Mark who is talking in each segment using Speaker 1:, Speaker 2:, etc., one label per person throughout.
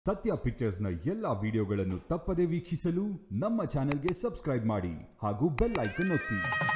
Speaker 1: ಸತ್ಯ ಪಿಕ್ಚರ್ಸ್ನ ಎಲ್ಲ ವಿಡಿಯೋಗಳನ್ನು ತಪ್ಪದೇ ವೀಕ್ಷಿಸಲು ನಮ್ಮ ಚಾನೆಲ್ಗೆ ಸಬ್ಸ್ಕ್ರೈಬ್ ಮಾಡಿ ಹಾಗೂ ಬೆಲ್ ಐಕನ್ ಒತ್ತಿ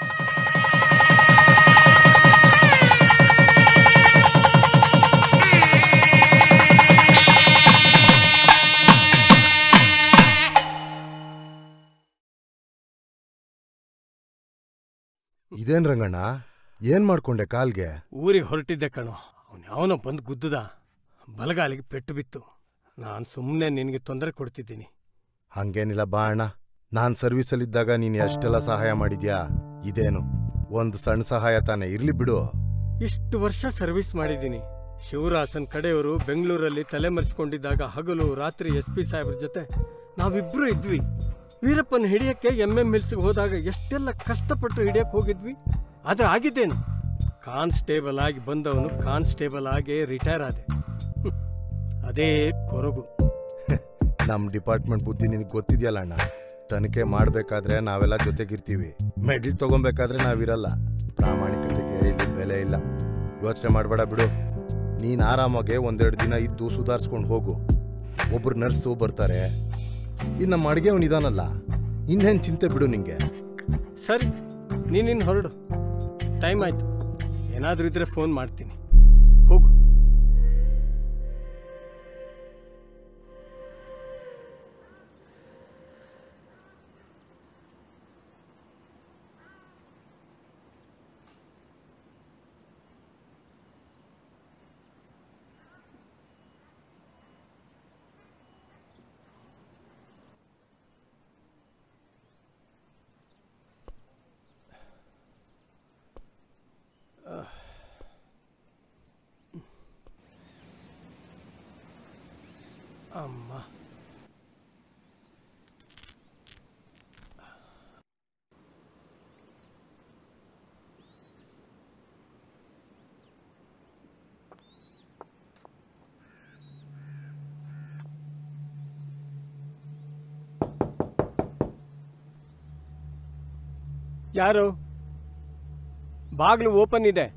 Speaker 2: ಇದೇನ್ ರಂಗಣ್ಣ ಏನ್ ಮಾಡ್ಕೊಂಡೆ ಕಾಲ್ಗೆ
Speaker 3: ಊರಿಗೆ ಹೊರಟಿದ್ದೆ ಕಣೋ ಅವನು ಯಾವನೋ ಬಂದು ಗುದ್ದುದ ಬಲಗಾಲಿಗೆ ಪೆಟ್ಟು ಬಿತ್ತು ನಾನು ಸುಮ್ಮನೆ ನಿನಗೆ ತೊಂದರೆ ಕೊಡ್ತಿದ್ದೀನಿ
Speaker 2: ಹಂಗೇನಿಲ್ಲ ಬಾ ಅಣ್ಣ ನಾನ್ ಸರ್ವೀಸಲ್ಲಿದ್ದಾಗ ನೀನ್ ಎಷ್ಟೆಲ್ಲ ಸಹಾಯ ಮಾಡಿದ್ಯಾ ಇದೇನು ಒಂದ್ ಸಣ್ಣ ಸಹಾಯ ತಾನೇ ಇರ್ಲಿ ಬಿಡು
Speaker 3: ಇಷ್ಟು ವರ್ಷ ಸರ್ವಿಸ್ ಮಾಡಿದ್ದೀನಿ ಶಿವರಾಸನ್ ಕಡೆಯವರು ಬೆಂಗಳೂರಲ್ಲಿ ತಲೆಮರೆಸ್ಕೊಂಡಿದ್ದಾಗ ಹಗಲು ರಾತ್ರಿ ಎಸ್ ಪಿ ಸಾಹೇಬ್ರ ಜೊತೆ ನಾವಿಬ್ರು ಇದ್ವಿ ವೀರಪ್ಪನ ಹಿಡಿಯಕ್ಕೆ ಎಂ ಎಂ ಮಿಲ್ಸ್ಗೆ ಹೋದಾಗ ಎಷ್ಟೆಲ್ಲ ಕಷ್ಟಪಟ್ಟು ಹಿಡಿಯಕ್ಕೆ ಹೋಗಿದ್ವಿ ಆದ್ರೆ ಆಗಿದ್ದೇನು ಕಾನ್ಸ್ಟೇಬಲ್ ಆಗಿ ಬಂದವನು ಕಾನ್ಸ್ಟೇಬಲ್ ಆಗಿ ರಿಟೈರ್ ಆದೆ ಹ್ಮ್. ಅದೇ ಕೊರಗು
Speaker 2: ನಮ್ ಡಿಪಾರ್ಟ್ಮೆಂಟ್ ಬುದ್ಧಿ ನಿನಗೆ ಗೊತ್ತಿದ್ಯಲ್ಲ ಅಣ್ಣ ತನಿಖೆ ಮಾಡ್ಬೇಕಾದ್ರೆ ನಾವೆಲ್ಲ ಜೊತೆಗಿರ್ತೀವಿ ಮೆಡಲ್ ತಗೊಬೇಕಾದ್ರೆ ನಾವಿರಲ್ಲ ಪ್ರಾಮಾಣಿಕತೆಗೆ ಇಲ್ಲಿ ಬೆಲೆ ಇಲ್ಲ ಯೋಚನೆ ಮಾಡಬೇಡ ಬಿಡು ನೀನ್ ಆರಾಮಾಗೆ ಒಂದೆರಡು ದಿನ ಇದ್ದು ಸುಧಾರಿಸ್ಕೊಂಡು ಹೋಗು ಒಬ್ರು ನರ್ಸು ಬರ್ತಾರೆ ಇನ್ನು ನಮ್ಮ ಅಡುಗೆ ಅವನಿದಾನಲ್ಲ ಇನ್ನೇನು ಚಿಂತೆ ಬಿಡು ನಿಂಗೆ
Speaker 3: ಸರಿ ನೀನಿನ್ ಹೊರಡು ಟೈಮ್ ಆಯ್ತು ಏನಾದ್ರೂ ಇದ್ರೆ ಫೋನ್ ಮಾಡ್ತೀನಿ ಹೋಗು ಅಮ್ಮ ಯಾರು ಬಾಗ್ಲು ಓಪನ್ ಇದೆ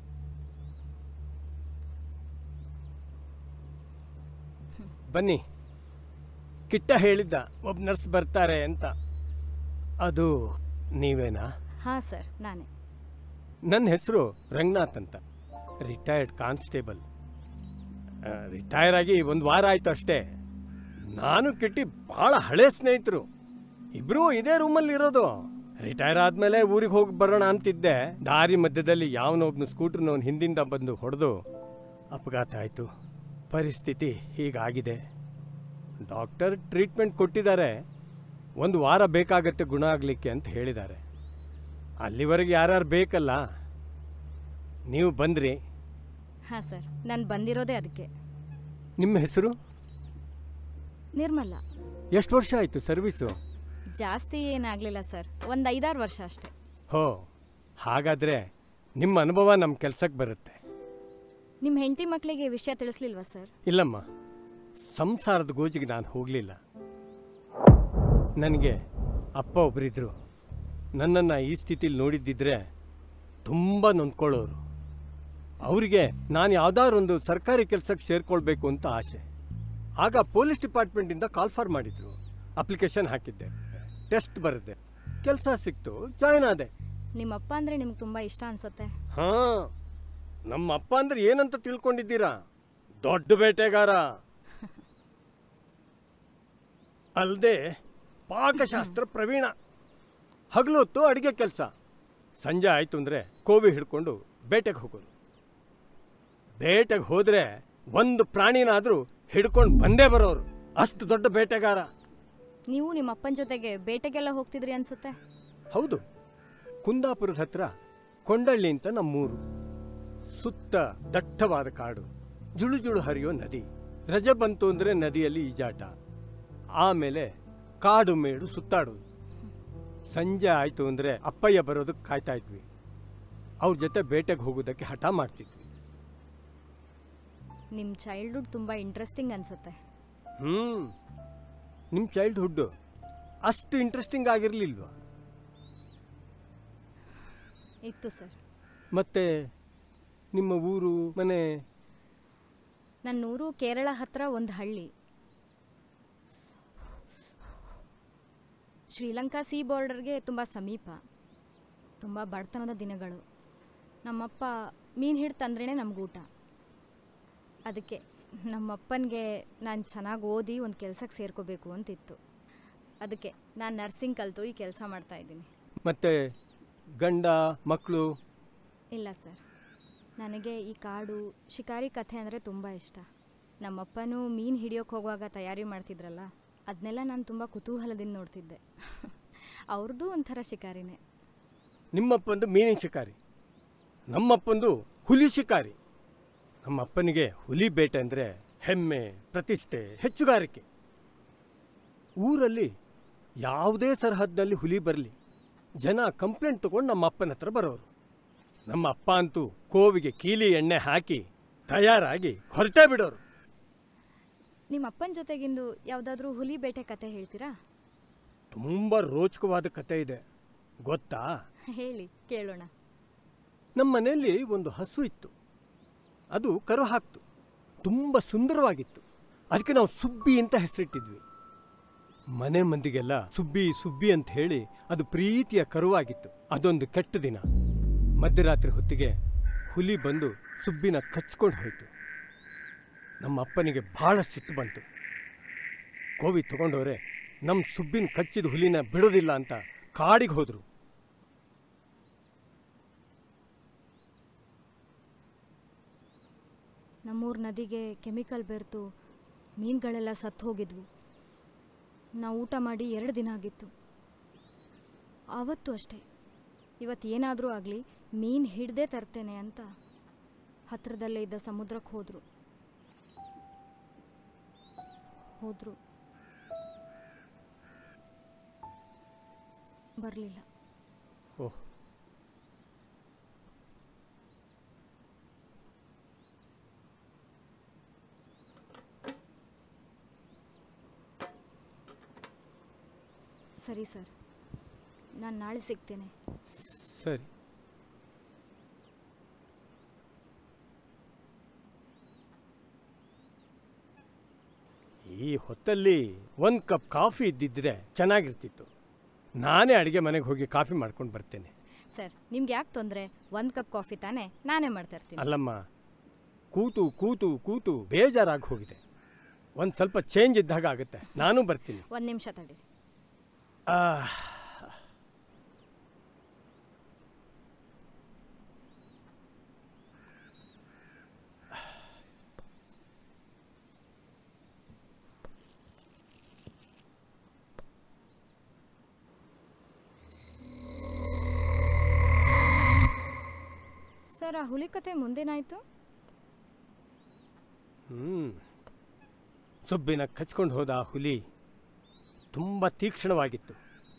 Speaker 3: ಬನ್ನಿ ಕಿಟ್ಟ ಹೇಳಿದ್ದ ಒಬ್ಬ ನರ್ಸ್ ಬರ್ತಾರೆ ಅಂತ ಅದು ನೀವೇನಾ
Speaker 4: ಹಾ ಸರ್ ನಾನೇ
Speaker 3: ನನ್ನ ಹೆಸರು ರಂಗನಾಥ್ ಅಂತ ರಿಟೈರ್ಡ್ ಕಾನ್ಸ್ಟೇಬಲ್ ರಿಟೈರ್ ಆಗಿ ಒಂದು ವಾರ ಆಯ್ತು ಅಷ್ಟೇ ನಾನು ಕಿಟ್ಟಿ ಬಹಳ ಹಳೆ ಸ್ನೇಹಿತರು ಇಬ್ರು ಇದೇ ರೂಮಲ್ಲಿ ಇರೋದು ರಿಟೈರ್ ಆದ್ಮೇಲೆ ಊರಿಗೆ ಹೋಗಿ ಬರೋಣ ಅಂತಿದ್ದೆ ದಾರಿ ಮಧ್ಯದಲ್ಲಿ ಯಾವನೊಬ್ನು ಸ್ಕೂಟರ್ನವನ್ ಹಿಂದಿಂದ ಬಂದು ಹೊಡೆದು ಅಪಘಾತ ಆಯ್ತು ಪರಿಸ್ಥಿತಿ ಹೀಗಾಗಿದೆ ಡಾಕ್ಟರ್ ಟ್ರೀಟ್ಮೆಂಟ್ ಕೊಟ್ಟಿದ್ದಾರೆ ಒಂದು ವಾರ ಬೇಕಾಗತ್ತೆ ಗುಣ ಆಗಲಿಕ್ಕೆ ಅಂತ ಹೇಳಿದ್ದಾರೆ ಅಲ್ಲಿವರೆಗೆ ಯಾರ್ಯಾರು ಬೇಕಲ್ಲ ನೀವು ಬಂದ್ರಿ
Speaker 4: ಹಾ ಸರ್ ನಾನು ಬಂದಿರೋದೇ ಅದಕ್ಕೆ
Speaker 3: ನಿಮ್ಮ ಹೆಸರು
Speaker 4: ನಿರ್ಮಲ
Speaker 3: ಎಷ್ಟು ವರ್ಷ ಆಯಿತು ಸರ್ವೀಸು
Speaker 4: ಜಾಸ್ತಿ ಏನಾಗಲಿಲ್ಲ ಸರ್ ಒಂದು ಐದಾರು ವರ್ಷ ಅಷ್ಟೇ
Speaker 3: ಹೋ ಹಾಗಾದ್ರೆ ನಿಮ್ಮ ಅನುಭವ ನಮ್ಮ ಕೆಲ್ಸಕ್ಕೆ ಬರುತ್ತೆ
Speaker 4: ನಿಮ್ಮ ಹೆಂಡತಿ ಮಕ್ಕಳಿಗೆ ವಿಷಯ ತಿಳಿಸ್ಲಿಲ್ವಾ ಸರ್
Speaker 3: ಇಲ್ಲಮ್ಮ ಸಂಸಾರದ ಗೋಜಿಗೆ ನಾನು ಹೋಗಲಿಲ್ಲ ನನಗೆ ಅಪ್ಪ ಒಬ್ಬರಿದ್ರು ನನ್ನನ್ನು ಈ ಸ್ಥಿತಿಲಿ ನೋಡಿದ್ದಿದ್ರೆ ತುಂಬ ನೊಂದ್ಕೊಳ್ಳೋರು ಅವರಿಗೆ ನಾನು ಯಾವ್ದಾರೊಂದು ಸರ್ಕಾರಿ ಕೆಲಸಕ್ಕೆ ಸೇರ್ಕೊಳ್ಬೇಕು ಅಂತ ಆಸೆ ಆಗ ಪೊಲೀಸ್ ಡಿಪಾರ್ಟ್ಮೆಂಟಿಂದ ಕಾಲ್ ಫಾರ್ ಮಾಡಿದ್ರು ಅಪ್ಲಿಕೇಶನ್ ಹಾಕಿದ್ದೆ ಟೆಸ್ಟ್ ಬರೆದೆ ಕೆಲಸ ಸಿಕ್ತು ಜಾಯ್ನ್ ಆದೆ
Speaker 4: ನಿಮ್ಮಪ್ಪ ಅಂದರೆ ನಿಮ್ಗೆ ತುಂಬ ಇಷ್ಟ ಅನ್ಸುತ್ತೆ
Speaker 3: ಹಾ ನಮ್ಮ ಅಪ್ಪ ಅಂದ್ರೆ ಏನಂತ ತಿಳ್ಕೊಂಡಿದ್ದೀರಾ ದೊಡ್ಡ ಬೇಟೆಗಾರ ಅಲ್ಲದೆ ಪಾಕಶಾಸ್ತ್ರ ಪ್ರವೀಣ ಹಗಲು ಹೊತ್ತು ಅಡಿಗೆ ಕೆಲಸ ಸಂಜೆ ಆಯ್ತು ಅಂದ್ರೆ ಕೋವಿ ಹಿಡ್ಕೊಂಡು ಬೇಟೆಗೆ ಹೋಗೋದು ಬೇಟೆಗೆ ಹೋದ್ರೆ ಒಂದು ಪ್ರಾಣಿನಾದ್ರೂ ಹಿಡ್ಕೊಂಡು ಬಂದೇ ಬರೋರು ಅಷ್ಟು ದೊಡ್ಡ ಬೇಟೆಗಾರ
Speaker 4: ನೀವು ನಿಮ್ಮ ಅಪ್ಪನ ಜೊತೆಗೆ ಬೇಟೆಗೆಲ್ಲ ಹೋಗ್ತಿದ್ರಿ ಅನ್ಸುತ್ತೆ
Speaker 3: ಹೌದು ಕುಂದಾಪುರದ ಹತ್ರ ಕೊಂಡಳ್ಳಿ ಅಂತ ನಮ್ಮೂರು ಸುತ್ತ ದಟ್ಟವಾದ ಕಾಡು ಜುಳು ಜುಳು ಹರಿಯೋ ನದಿ ರಜೆ ಬಂತು ಅಂದ್ರೆ ನದಿಯಲ್ಲಿ ಈಜಾಟ ಆಮೇಲೆ ಕಾಡು ಮೇಡು ಸುತ್ತಾಡೋದು ಸಂಜೆ ಆಯ್ತು ಅಂದ್ರೆ ಅಪ್ಪಯ್ಯ ಬರೋದಕ್ಕೆ ಕಾಯ್ತಾ ಇದ್ವಿ ಅವ್ರ ಜೊತೆ ಬೇಟೆಗೆ ಹೋಗೋದಕ್ಕೆ ಹಠ ಮಾಡ್ತಿದ್ವಿ
Speaker 4: ನಿಮ್ಮ ಚೈಲ್ಡ್ಹುಡ್ ತುಂಬ ಇಂಟ್ರೆಸ್ಟಿಂಗ್ ಅನ್ಸುತ್ತೆ
Speaker 3: ಹ್ಮ್ ನಿಮ್ಮ ಚೈಲ್ಡ್ಹುಡ್ ಅಷ್ಟು ಇಂಟ್ರೆಸ್ಟಿಂಗ್ ಆಗಿರ್ಲಿಲ್ವಾ
Speaker 4: ಇತ್ತು ಸರ್
Speaker 3: ಮತ್ತೆ ನಿಮ್ಮ ಊರು ಮನೆ
Speaker 4: ನನ್ನ ಊರು ಕೇರಳ ಹತ್ರ ಒಂದು ಹಳ್ಳಿ ಶ್ರೀಲಂಕಾ ಸಿ ಬಾರ್ಡರ್ಗೆ ತುಂಬ ಸಮೀಪ ತುಂಬ ಬಡತನದ ದಿನಗಳು ನಮ್ಮಪ್ಪ ಮೀನು ಹಿಡ್ದು ತಂದ್ರೇ ನಮ್ಗೆ ಊಟ ಅದಕ್ಕೆ ನಮ್ಮಪ್ಪನಿಗೆ ನಾನು ಚೆನ್ನಾಗಿ ಓದಿ ಒಂದು ಕೆಲಸಕ್ಕೆ ಸೇರ್ಕೋಬೇಕು ಅಂತಿತ್ತು ಅದಕ್ಕೆ ನಾನು ನರ್ಸಿಂಗ್ ಕಲಿತು ಈ ಕೆಲಸ ಮಾಡ್ತಾಯಿದ್ದೀನಿ
Speaker 3: ಮತ್ತೆ ಗಂಡ ಮಕ್ಕಳು
Speaker 4: ಇಲ್ಲ ಸರ್ ನನಗೆ ಈ ಕಾಡು ಶಿಕಾರಿ ಕಥೆ ಅಂದರೆ ತುಂಬ ಇಷ್ಟ ನಮ್ಮಪ್ಪನೂ ಮೀನು ಹಿಡಿಯೋಕೆ ಹೋಗುವಾಗ ತಯಾರಿ ಮಾಡ್ತಿದ್ರಲ್ಲ ಅದನ್ನೆಲ್ಲ ನಾನು ತುಂಬ ಕುತೂಹಲದಿಂದ ನೋಡ್ತಿದ್ದೆ ಅವ್ರದ್ದು ಒಂಥರ ಶಿಕಾರಿನೇ
Speaker 3: ನಿಮ್ಮಪ್ಪಂದು ಮೀನಿನ ಶಿಕಾರಿ ನಮ್ಮಪ್ಪಂದು ಹುಲಿ ಶಿಕಾರಿ ನಮ್ಮಪ್ಪನಿಗೆ ಹುಲಿ ಬೇಟೆ ಅಂದರೆ ಹೆಮ್ಮೆ ಪ್ರತಿಷ್ಠೆ ಹೆಚ್ಚುಗಾರಿಕೆ ಊರಲ್ಲಿ ಯಾವುದೇ ಸರಹದ್ದಲ್ಲಿ ಹುಲಿ ಬರಲಿ ಜನ ಕಂಪ್ಲೇಂಟ್ ತಗೊಂಡು ನಮ್ಮ ಅಪ್ಪನ ಹತ್ರ ಬರೋರು ನಮ್ಮ ಅಪ್ಪ ಅಂತೂ ಕೋವಿಗೆ ಕೀಲಿ ಎಣ್ಣೆ ಹಾಕಿ ತಯಾರಾಗಿ ಹೊರಟೇ ಬಿಡೋರು
Speaker 4: ನಿಮ್ಮ ಅಪ್ಪನ ಜೊತೆಗಿಂದು ಯಾವುದಾದ್ರೂ ಹುಲಿ ಬೇಟೆ ಕತೆ ಹೇಳ್ತೀರಾ
Speaker 3: ತುಂಬ ರೋಚಕವಾದ ಕತೆ ಇದೆ ಗೊತ್ತಾ
Speaker 4: ಹೇಳಿ ಕೇಳೋಣ
Speaker 3: ನಮ್ಮ ಮನೆಯಲ್ಲಿ ಒಂದು ಹಸು ಇತ್ತು ಅದು ಕರು ಹಾಕ್ತು ತುಂಬ ಸುಂದರವಾಗಿತ್ತು ಅದಕ್ಕೆ ನಾವು ಸುಬ್ಬಿ ಅಂತ ಹೆಸರಿಟ್ಟಿದ್ವಿ ಮನೆ ಮಂದಿಗೆಲ್ಲ ಸುಬ್ಬಿ ಸುಬ್ಬಿ ಅಂತ ಹೇಳಿ ಅದು ಪ್ರೀತಿಯ ಕರುವಾಗಿತ್ತು ಅದೊಂದು ಕೆಟ್ಟ ದಿನ ಮಧ್ಯರಾತ್ರಿ ಹೊತ್ತಿಗೆ ಹುಲಿ ಬಂದು ಸುಬ್ಬಿನ ಕಚ್ಕೊಂಡು ಹೋಯಿತು ನಮ್ಮ ಅಪ್ಪನಿಗೆ ಬಹಳ ಸಿಟ್ಟು ಬಂತು ಕೋವಿ ತಗೊಂಡವ್ರೆ ನಮ್ಮ ಸುಬ್ಬಿನ ಕಚ್ಚಿದ ಹುಲಿನ ಬಿಡೋದಿಲ್ಲ ಅಂತ ಕಾಡಿಗೆ ಹೋದ್ರು
Speaker 4: ನಮ್ಮೂರ ನದಿಗೆ ಕೆಮಿಕಲ್ ಬೆರೆತು ಮೀನುಗಳೆಲ್ಲ ಸತ್ತು ಹೋಗಿದ್ವು ನಾವು ಊಟ ಮಾಡಿ ಎರಡು ದಿನ ಆಗಿತ್ತು ಆವತ್ತು ಅಷ್ಟೇ ಇವತ್ತು ಏನಾದರೂ ಆಗಲಿ ಮೀನು ಹಿಡ್ದೇ ತರ್ತೇನೆ ಅಂತ ಹತ್ತಿರದಲ್ಲೇ ಇದ್ದ ಸಮುದ್ರಕ್ಕೆ ಹೋದರು ಹೋದರು ಬರಲಿಲ್ಲ
Speaker 3: ಓಹ್
Speaker 4: ಸರಿ ಸರ್ ನಾನು ನಾಳೆ ಸಿಗ್ತೇನೆ
Speaker 3: ಸರಿ ಈ ಹೊತ್ತಲ್ಲಿ ಒಂದು ಕಪ್ ಕಾಫಿ ಇದ್ದಿದ್ರೆ ಚೆನ್ನಾಗಿರ್ತಿತ್ತು ನಾನೇ ಅಡುಗೆ ಮನೆಗೆ ಹೋಗಿ ಕಾಫಿ ಮಾಡ್ಕೊಂಡು ಬರ್ತೇನೆ
Speaker 4: ಸರ್ ನಿಮ್ಗೆ ಯಾಕೆ ತೊಂದರೆ ಒಂದು ಕಪ್ ಕಾಫಿ ತಾನೇ ನಾನೇ ಮಾಡ್ತಾ ಇರ್ತೀನಿ
Speaker 3: ಅಲ್ಲಮ್ಮ ಕೂತು ಕೂತು ಕೂತು ಬೇಜಾರಾಗಿ ಹೋಗಿದೆ ಒಂದು ಸ್ವಲ್ಪ ಚೇಂಜ್ ಇದ್ದಾಗ ಆಗುತ್ತೆ ನಾನು ಬರ್ತೀನಿ
Speaker 4: ಒಂದು ನಿಮಿಷ ತಡೀರಿ
Speaker 3: ಆ,
Speaker 4: ಸರ್ ಆ ಹುಲಿ ಕತೆ ಮುಂದೇನಾಯ್ತು
Speaker 3: ಹ್ಮ್ ಸುಬ್ಬಿನ ಕಚ್ಕೊಂಡು ಹೋದ ಆ ಹುಲಿ ತುಂಬ ತೀಕ್ಷ್ಣವಾಗಿತ್ತು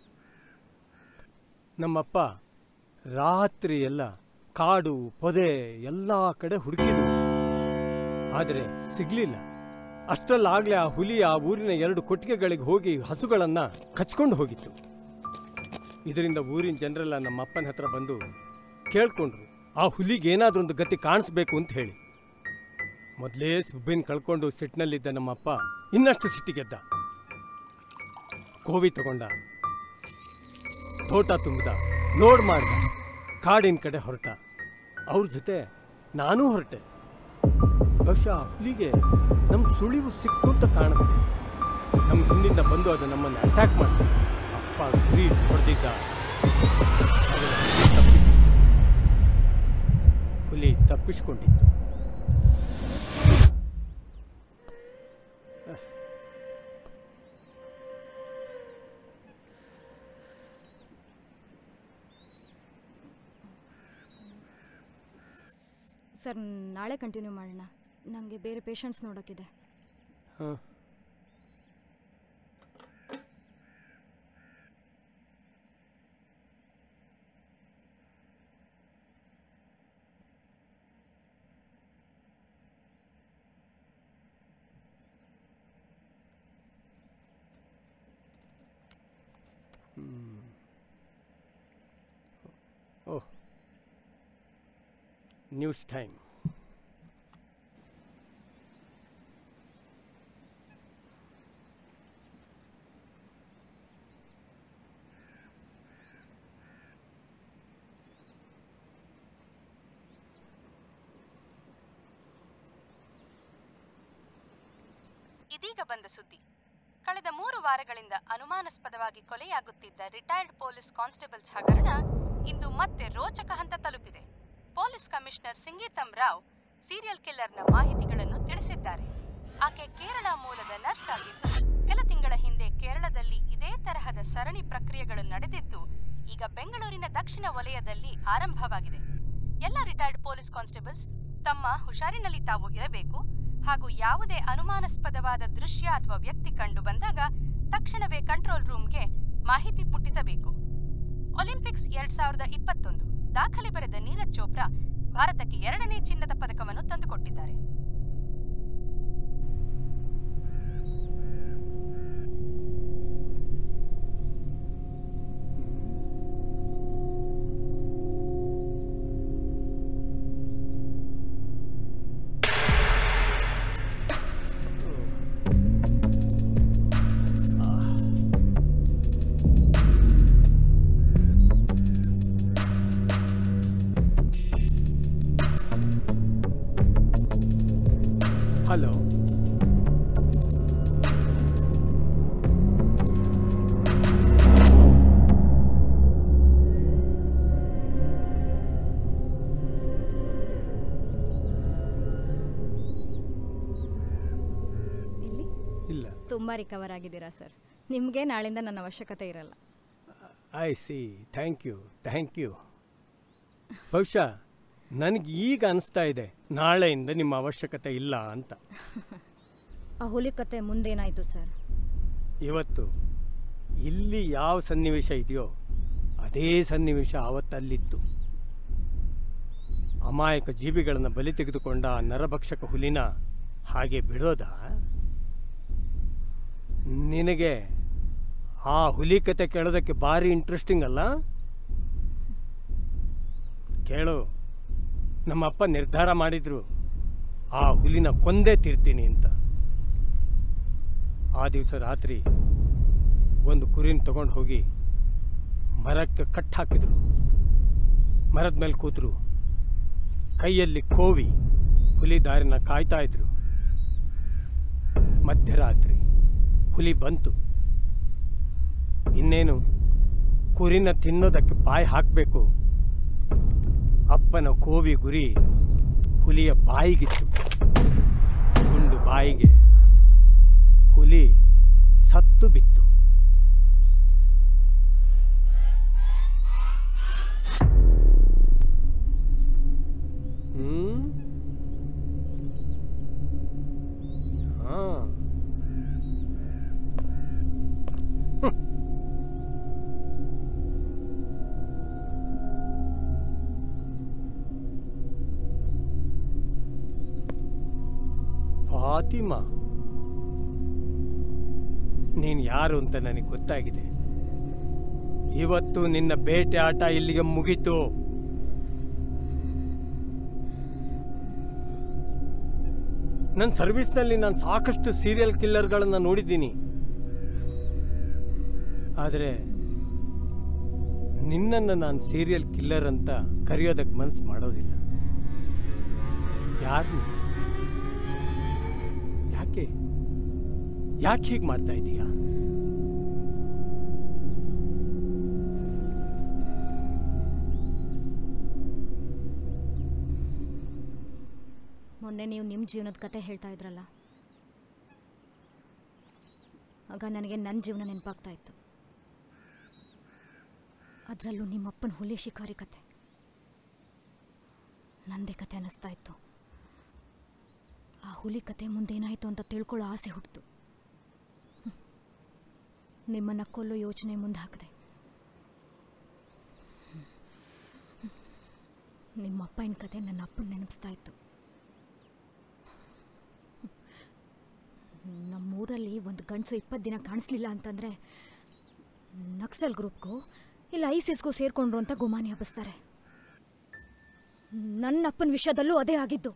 Speaker 3: ನಮ್ಮಪ್ಪ ರಾತ್ರಿ ಎಲ್ಲ ಕಾಡು ಪೊದೆ ಎಲ್ಲ ಕಡೆ ಹುಡುಕಿದ್ರು ಆದರೆ ಸಿಗ್ಲಿಲ್ಲ ಅಷ್ಟರಲ್ಲಾಗಲೇ ಆ ಹುಲಿ ಆ ಊರಿನ ಎರಡು ಕೊಟ್ಟಿಗೆಗಳಿಗೆ ಹೋಗಿ ಹಸುಗಳನ್ನು ಕಚ್ಕೊಂಡು ಹೋಗಿತ್ತು ಇದರಿಂದ ಊರಿನ ಜನರೆಲ್ಲ ನಮ್ಮ ಅಪ್ಪನ ಹತ್ರ ಬಂದು ಕೇಳ್ಕೊಂಡ್ರು ಆ ಹುಲಿಗೆ ಏನಾದ್ರೂ ಒಂದು ಗತಿ ಕಾಣಿಸ್ಬೇಕು ಅಂತ ಹೇಳಿ ಮೊದಲೇ ಸುಬ್ಬಿನ ಕಳ್ಕೊಂಡು ಸಿಟ್ಟಿನಲ್ಲಿದ್ದ ನಮ್ಮಪ್ಪ ಇನ್ನಷ್ಟು ಸಿಟ್ಟಿಗೆದ್ದ ಕೋವಿ ತಗೊಂಡ ತೋಟ ತುಂಬಿದ ಲೋಡ್ ಮಾಡ್ದ ಕಾಡಿನ ಕಡೆ ಹೊರಟ ಅವ್ರ ಜೊತೆ ನಾನೂ ಹೊರಟೆ ಬಹುಶಃ ಆ ಹುಲಿಗೆ ನಮ್ಮ ಸುಳಿವು ಸಿಕ್ತು ಅಂತ ಕಾಣುತ್ತೆ ನಮ್ಮ ಹಿಂದಿಂದ ಬಂದು ಅದು ನಮ್ಮನ್ನು ಅಟ್ಯಾಕ್ ಮಾಡ್ತು ಅಪ್ಪ ಗುರಿ ಹೊಡೆದಿದ್ದ ಆದ್ರೆ ಹುಲಿ ತಪ್ಪಿತು. ಹುಲಿ ತಪ್ಪಿಸ್ಕೊಂಡಿತ್ತು
Speaker 4: ಸರ್ ನಾಳೆ ಕಂಟಿನ್ಯೂ ಮಾಡೋಣ ನನಗೆ ಬೇರೆ ಪೇಷಂಟ್ಸ್ ನೋಡೋಕ್ಕಿದೆ
Speaker 3: ಹಾಂ ಓಹ್ ನ್ಯೂಸ್ ಟೈಮ್
Speaker 5: ಇದೀಗ ಬಂದ ಸುದ್ದಿ ಕಳೆದ ಮೂರು ವಾರಗಳಿಂದ ಅನುಮಾನಾಸ್ಪದವಾಗಿ ಕೊಲೆಯಾಗುತ್ತಿದ್ದ ರಿಟೈರ್ಡ್ ಪೊಲೀಸ್ ಕಾನ್ಸ್ಟೇಬಲ್ಸ್ ಹಗರಣ ಇಂದು ಮತ್ತೆ ರೋಚಕ ಹಂತ ತಲುಪಿದೆ police commissioner Singeetham Rao serial ಕಿಲ್ಲರ್ನ ಮಾಹಿತಿಗಳನ್ನು ತಿಳಿಸಿದ್ದಾರೆ ಆಕೆ ಕೇರಳ ಮೂಲದ ನರ್ಸ್ ಆಗಿದ್ದು ಕೆಲ ತಿಂಗಳ ಹಿಂದೆ ಕೇರಳದಲ್ಲಿ ಇದೇ ತರಹದ ಸರಣಿ ಪ್ರಕ್ರಿಯೆಗಳು ನಡೆದಿದ್ದು ಈಗ ಬೆಂಗಳೂರಿನ ದಕ್ಷಿಣ ವಲಯದಲ್ಲಿ ಆರಂಭವಾಗಿದೆ ಎಲ್ಲ ರಿಟೈರ್ಡ್ ಪೊಲೀಸ್ ಕಾನ್ಸ್ಟೇಬಲ್ಸ್ ತಮ್ಮ ಹುಷಾರಿನಲ್ಲಿ ತಾವು ಇರಬೇಕು ಹಾಗೂ ಯಾವುದೇ ಅನುಮಾನಾಸ್ಪದವಾದ ದೃಶ್ಯ ಅಥವಾ ವ್ಯಕ್ತಿ ಕಂಡು ಬಂದಾಗ ತಕ್ಷಣವೇ ಕಂಟ್ರೋಲ್ ರೂಮ್ಗೆ ಮಾಹಿತಿ ಮುಟ್ಟಿಸಬೇಕು ಒಲಿಂಪಿಕ್ಸ್ ಎರಡ್ ಸಾವಿರದ ಇಪ್ಪತ್ತೊಂದು ದಾಖಲೆ ಬರೆದ ನೀರಜ್ ಚೋಪ್ರಾ ಭಾರತಕ್ಕೆ ಎರಡನೇ ಚಿನ್ನದ ಪದಕವನ್ನು ತಂದುಕೊಟ್ಟಿದ್ದಾರೆ
Speaker 3: ಹಲೋ
Speaker 4: ಇಲ್ಲಿ
Speaker 3: ಇಲ್ಲ
Speaker 4: ತುಂಬ ರಿಕವರ್ ಆಗಿದ್ದೀರಾ ಸರ್ ನಿಮಗೆ ನಾಳಿಂದ ನನ್ನ ಅವಶ್ಯಕತೆ ಇರಲ್ಲ
Speaker 3: I see thank you thank you ಬಹುಶಃ ನನಗೆ ಈಗ ಅನಿಸ್ತಾ ಇದೆ ನಾಳೆಯಿಂದ ನಿಮ್ಮ ಅವಶ್ಯಕತೆ ಇಲ್ಲ ಅಂತ
Speaker 4: ಆ ಹುಲಿ ಕತೆ ಮುಂದೇನಾಯಿತು ಸರ್
Speaker 3: ಇವತ್ತು ಇಲ್ಲಿ ಯಾವ ಸನ್ನಿವೇಶ ಇದೆಯೋ ಅದೇ ಸನ್ನಿವೇಶ ಆವತ್ತಲ್ಲಿತ್ತು ಅಮಾಯಕ ಜೀವಿಗಳನ್ನು ಬಲಿ ತೆಗೆದುಕೊಂಡ ಆ ನರಭಕ್ಷಕ ಹುಲಿನ ಹಾಗೆ ಬಿಡೋದಾ ನಿನಗೆ ಆ ಹುಲಿ ಕತೆ ಕೇಳೋದಕ್ಕೆ ಭಾರಿ ಇಂಟ್ರೆಸ್ಟಿಂಗ್ ಅಲ್ಲ ಕೇಳು ನಮ್ಮಪ್ಪ ನಿರ್ಧಾರ ಮಾಡಿದ್ರು ಆ ಹುಲಿನ ಕೊಂದೇ ತೀರ್ತೀನಿ ಅಂತ ಆ ದಿವಸ ರಾತ್ರಿ ಒಂದು ಕುರಿನ ತಗೊಂಡು ಹೋಗಿ ಮರಕ್ಕೆ ಕಟ್ ಹಾಕಿದ್ರು ಮರದ ಮೇಲೆ ಕೂತರು ಕೈಯಲ್ಲಿ ಕೋವಿ ಹುಲಿ ದಾರಿನ ಕಾಯ್ತಾ ಇದ್ರು ಮಧ್ಯರಾತ್ರಿ ಹುಲಿ ಬಂತು ಇನ್ನೇನು ಕುರಿನ ತಿನ್ನೋದಕ್ಕೆ ಬಾಯಿ ಹಾಕಬೇಕು ಅಪ್ಪನ ಕೋವಿ ಗುರಿ ಹುಲಿಯ ಬಾಯಿಗಿತ್ತು ಗುಂಡು ಬಾಯಿಗೆ ಹುಲಿ ಸತ್ತು ಬಿತ್ತು ಹ್ಮ್ ಹಾ ಫಾತಿಮಾ ನೀನು ಯಾರು ಅಂತ ನನಗೆ ಗೊತ್ತಾಗಿದೆ ಇವತ್ತು ನಿನ್ನ ಬೇಟೆ ಆಟ ಇಲ್ಲಿಗೆ ಮುಗೀತು ನನ್ನ ಸರ್ವಿಸ್ನಲ್ಲಿ ನಾನು ಸಾಕಷ್ಟು ಸೀರಿಯಲ್ ಕಿಲ್ಲರ್ಗಳನ್ನು ನೋಡಿದ್ದೀನಿ ಆದರೆ ನಿನ್ನನ್ನು ನಾನು ಸೀರಿಯಲ್ ಕಿಲ್ಲರ್ ಅಂತ ಕರೆಯೋದಕ್ಕೆ ಮನ್ಸು ಮಾಡೋದಿಲ್ಲ ಯಾರು ನೀನು? ಯಾಕೆ ಯಾಕೆ ಹೀಗೆ ಮಾಡ್ತಾ ಇದೀಯಾ
Speaker 4: ಮೊನ್ನೆ ನೀವು ನಿಮ್ಮ ಜೀವನದ ಕತೆ ಹೇಳ್ತಾ ಇದ್ರಲ್ಲ ಆಗ ನನಗೆ ನನ್ನ ಜೀವನ ನೆನಪಾಗ್ತಾ ಇತ್ತು ಅದರಲ್ಲೂ ನಿಮ್ಮಪ್ಪನ ಹುಲಿ ಶಿಕಾರಿ ಕತೆ ನಂದೇ ಕತೆ ಅನ್ನಿಸ್ತಾ ಇತ್ತು ಆ ಹುಲಿ ಕತೆ ಮುಂದೇನಾಯಿತು ಅಂತ ತಿಳ್ಕೊಳ್ಳೋ ಆಸೆ ಹುಟ್ಟಿತು ನಿಮ್ಮನ್ನು ಕೊಲ್ಲೋ ಯೋಚನೆ ಮುಂದೆ ಹಾಕಿದೆ ನಿಮ್ಮ ಅಪ್ಪನ ಕತೆ ನನ್ನ ಅಪ್ಪನ ನೆನಪಿಸ್ತಾ ಇತ್ತು ನಮ್ಮೂರಲ್ಲಿ ಒಂದು ಗಂಡಸು ಇಪ್ಪತ್ತು ದಿನ ಕಾಣಿಸ್ಲಿಲ್ಲ ಅಂತಂದರೆ ನಕ್ಸಲ್ ಗ್ರೂಪ್ಗೂ ಇಲ್ಲ ಐಸಿಸ್ಗೂ ಸೇರ್ಕೊಂಡ್ರು ಅಂತ ಗುಮಾನಿ ಹಬ್ಬಿಸ್ತಾರೆ ನನ್ನ ಅಪ್ಪನ ವಿಷಯದಲ್ಲೂ ಅದೇ ಆಗಿದ್ದು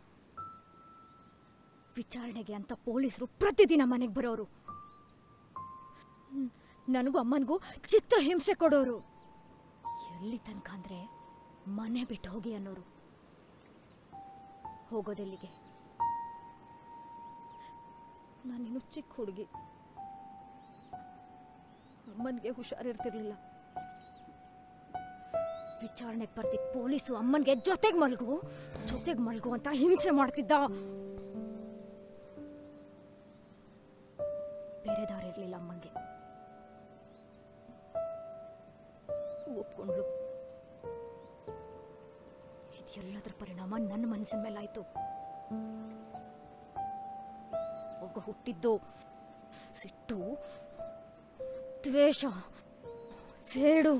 Speaker 4: ವಿಚಾರಣೆಗೆ ಅಂತ ಪೊಲೀಸರು ಪ್ರತಿದಿನ ಮನೆಗೆ ಬರೋರು ಹ್ಮ್, ನನಗೂ ಅಮ್ಮನಿಗೂ ಚಿತ್ರ ಹಿಂಸೆ ಕೊಡೋರು ಎಲ್ಲಿ ತನಕ ಅಂದರೆ ಮನೆ ಬಿಟ್ಟು ಹೋಗಿ ಅನ್ನೋರು ಹೋಗೋದೆಲ್ಲಿಗೆ ನಾನಿನ್ನು ಚಿಕ್ಕ ಹುಡುಗಿ ಅಮ್ಮನಿಗೆ ಹುಷಾರಿರ್ತಿರ್ಲಿಲ್ಲ ವಿಚಾರಣೆಗೆ ಬರ್ತಿದ್ದ ಪೊಲೀಸು ಅಮ್ಮನಿಗೆ ಜೊತೆಗೆ ಮಲ್ಗು ಜೊತೆಗೆ ಮಲ್ಗು ಅಂತ ಹಿಂಸೆ ಮಾಡ್ತಿದ್ದ ಬೇರೆ ದಾರಿ ಇರಲಿಲ್ಲ ಅಮ್ಮಂಗೆ ಒಪ್ಕೊಂಡ್ಲು ಇದೆಲ್ಲದರ ಪರಿಣಾಮ ನನ್ನ ಮನಸ್ಸಿನ ಮೇಲಾಯ್ತು ಒಬ್ಬ ಹುಟ್ಟಿದ್ದು ಸಿಟ್ಟು ದ್ವೇಷ ಸೇಡು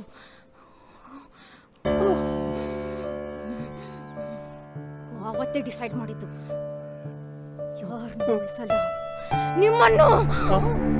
Speaker 4: ಆವತ್ತೇ ಡಿಸೈಡ್ ಮಾಡಿದ್ದು ಯಾರನ್ನೂ ಉಳಿಸಲ್ಲ ನಿಮ್ಮನ್ನು